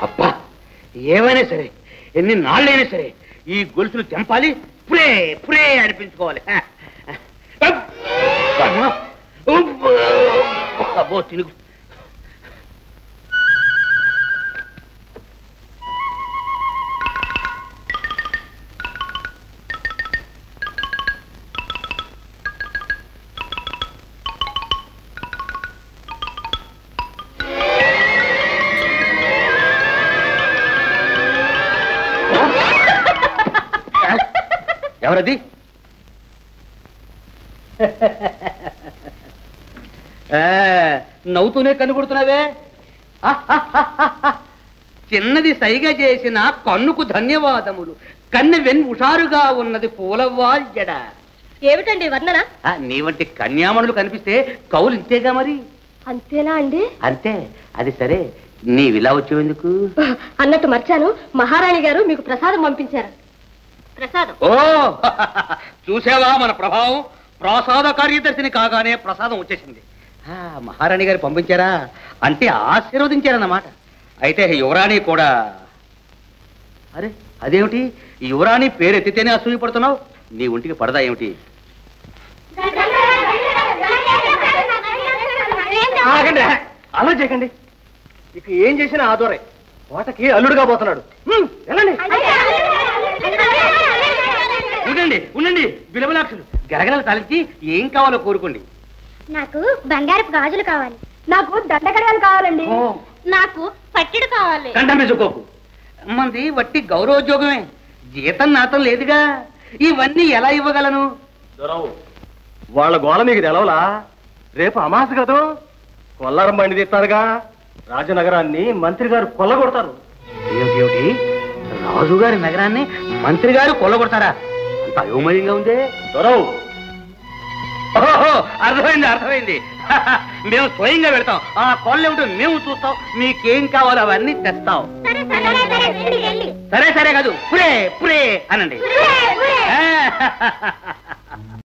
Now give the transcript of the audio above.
అబ్బా ఏమైనా సరే ఎన్ని నాళ్ళైనా సరే ఈ గొలుసులు తెంపాలి పురే పురే అనిపించుకోవాలి ఆ, ఆ. అబ్బా, ఉబ్బ, అబ్బో తినుగు ఎవరది ఆ, నవ్వుతూనే కనుగొడుతున్నావే చిన్నది సైగ చేసిన కన్నుకు ధన్యవాదములు కన్ను వెన్ హుషారుగా ఉన్నది పూలవాల్యడ ఏమిటండి వర్ణన ఆ, నీ వంటి కన్యామణులు కనిపిస్తే కౌలు ఇంతేగా మరి అంతేనా అండి అంతే అది సరే నీవిలా వచ్చేందుకు అన్నట్టు మర్చాను మహారాణి గారు మీకు ప్రసాదం పంపించారు ప్రసాదం ఓ చూసావా మన ప్రభావం ప్రసాద కార్యదర్శిని కాగానే ప్రసాదం వచ్చేసింది ఆ, మహారాణి గారు పంపించారా అంటే ఆశీర్వదించారన్నమాట అయితే యువరాణి కూడా అరే అదేమిటి యువరాణి పేరు ఎత్తితేనే అసూయపడుతున్నావు నీ ఒంటికి పడదా ఏమిటి ఆగండి అలా చేయకండి ఇక ఏం చేసినా ఆదోరే కోటకి అల్లుడుగా పోతున్నాడు హ్మ్, వెళ్ళండి ఉండండి ఉండండి బిలబలాక్షులు గరగరలు తలచి ఏం కావాలో కోరుకోండి నాకు బంగారపు గాజులు కావాలి నాకు దండకడగాలు కావాలండి ఓ, నాకు పట్టిడు కావాలి కంఠం వేసుకోకు మంది వట్టి గౌరవోద్యోగమే జీతం నాతం లేదుగా ఇవన్నీ ఎలా ఇవ్వగలను దొరవు వాళ్ళ గోల మీకు తెలవలా రేపు అమాస కదూ కొల్లారం బండి తీస్తారుగా రాజనగరాన్ని మంత్రి గారు కొల్లగొడతారు ఏమిటి ఏమిటి రాజుగారి నగరాన్ని మంత్రి గారు కొల్లగొడతారా అంత అయోమయంగా ఉందే దొరవు ఓహో అర్థమైంది అర్థమైంది మేము స్వయంగా వెళ్తాం ఆ కొల్ల ఏమిటో మేము చూస్తాం మీకేం కావాలో అవన్నీ తెస్తాం సరే సరే సరే వెళ్ళి వెళ్ళి సరే సరే కాదు పురే పురే అనండి ఆ,